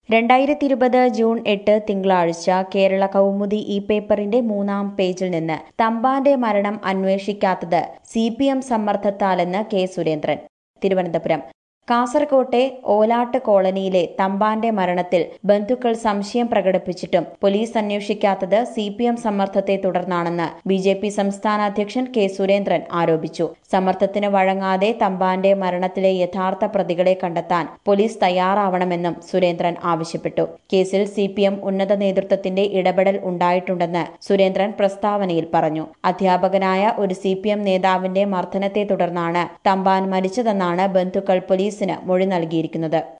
രണ്ടായിരത്തി ഇരുപത് ജൂൺ എട്ട് തിങ്കളാഴ്ച കേരള കൗമുദി ഈ പേപ്പറിന്റെ മൂന്നാം പേജിൽ നിന്ന് തമ്പാന്റെ മരണം അന്വേഷിക്കാത്തത് സി പി എം സമ്മർദ്ദത്താലെന്ന് കെ സുരേന്ദ്രൻ തിരുവനന്തപുരം കാസർകോട്ടെ ഓലാട്ട് കോളനിയിലെ തമ്പാന്റെ മരണത്തിൽ ബന്ധുക്കൾ സംശയം പ്രകടിപ്പിച്ചിട്ടും പോലീസ് അന്വേഷിക്കാത്തത് സി പി എം സമ്മർദ്ദത്തെ തുടർന്നാണെന്ന് ബി ജെ പി സംസ്ഥാന അധ്യക്ഷൻ കെ സുരേന്ദ്രൻ ആരോപിച്ചു സമ്മർദ്ദത്തിന് വഴങ്ങാതെ തമ്പാന്റെ മരണത്തിലെ യഥാർത്ഥ പ്രതികളെ കണ്ടെത്താൻ പോലീസ് തയ്യാറാവണമെന്നും സുരേന്ദ്രൻ ആവശ്യപ്പെട്ടു കേസിൽ സി പി എം ഉന്നത നേതൃത്വത്തിന്റെ ഇടപെടൽ ഉണ്ടായിട്ടുണ്ടെന്ന് സുരേന്ദ്രൻ പ്രസ്താവനയിൽ പറഞ്ഞു അധ്യാപകനായ ഒരു സി പി എം നേതാവിന്റെ മർദ്ദനത്തെ തുടർന്നാണ് തമ്പാൻ മരിച്ചതെന്നാണ് ബന്ധുക്കൾ പോലീസിന് മൊഴി നൽകിയിരിക്കുന്നത്